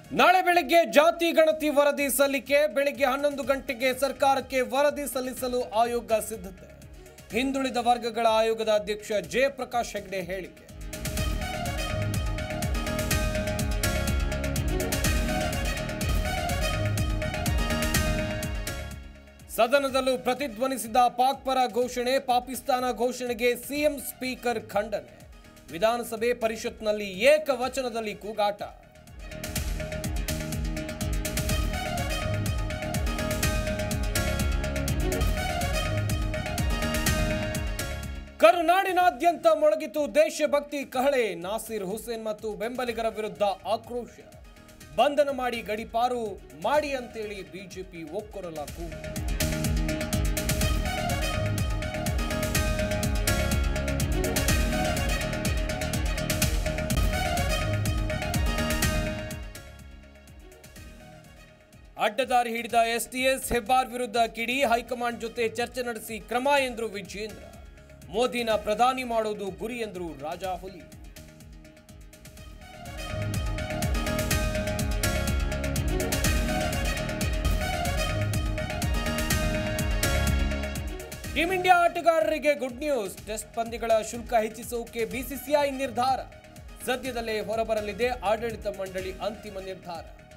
ನಾಳೆ ಬೆಳಗ್ಗೆ ಜಾತಿ ಗಣತಿ ವರದಿ ಸಲ್ಲಿಕೆ ಬೆಳಗ್ಗೆ ಹನ್ನೊಂದು ಗಂಟೆಗೆ ಸರ್ಕಾರಕ್ಕೆ ವರದಿ ಸಲ್ಲಿಸಲು ಆಯೋಗ ಸಿದ್ಧತೆ ಹಿಂದುಳಿದ ವರ್ಗಗಳ ಆಯೋಗದ ಅಧ್ಯಕ್ಷ ಜಯಪ್ರಕಾಶ್ ಹೆಗ್ಡೆ ಹೇಳಿಕೆ ಸದನದಲ್ಲೂ ಪ್ರತಿಧ್ವನಿಸಿದ ಪಾಕ್ ಪರ ಘೋಷಣೆ ಪಾಕಿಸ್ತಾನ ಘೋಷಣೆಗೆ ಸಿಎಂ ಸ್ಪೀಕರ್ ಖಂಡನೆ ವಿಧಾನಸಭೆ ಪರಿಷತ್ನಲ್ಲಿ ಏಕವಚನದಲ್ಲಿ ಕೂಗಾಟ ಕರುನಾಡಿನಾದ್ಯಂತ ಮೊಳಗಿತು ದೇಶಭಕ್ತಿ ಕಹಳೆ ನಾಸೀರ್ ಹುಸೇನ್ ಮತ್ತು ಬೆಂಬಲಿಗರ ವಿರುದ್ಧ ಆಕ್ರೋಶ ಬಂಧನ ಮಾಡಿ ಗಡಿಪಾರು ಮಾಡಿ ಅಂತೇಳಿ ಬಿಜೆಪಿ ಒಕ್ಕೊರಲ ಕೂಗು ಅಡ್ಡದಾರಿ ಹಿಡಿದ ಎಸ್ಟಿಎಸ್ ಹೆಬ್ಬಾರ್ ವಿರುದ್ಧ ಕಿಡಿ ಹೈಕಮಾಂಡ್ ಜೊತೆ ಚರ್ಚೆ ನಡೆಸಿ ಕ್ರಮ ಎಂದ್ರು ವಿಜೇಂದ್ರ ಮೋದಿನ ಪ್ರಧಾನಿ ಮಾಡೋದು ಗುರಿ ಎಂದ್ರು ರಾಜಾ ಹುಲಿ ಟೀಂ ಇಂಡಿಯಾ ಆಟಗಾರರಿಗೆ ಗುಡ್ ನ್ಯೂಸ್ ಟೆಸ್ಟ್ ಪಂದ್ಯಗಳ ಶುಲ್ಕ ಹೆಚ್ಚಿಸೋಕೆ ಬಿಸಿಸಿಐ ನಿರ್ಧಾರ ಸದ್ಯದಲ್ಲೇ ಹೊರಬರಲಿದೆ ಆಡಳಿತ ಮಂಡಳಿ ಅಂತಿಮ ನಿರ್ಧಾರ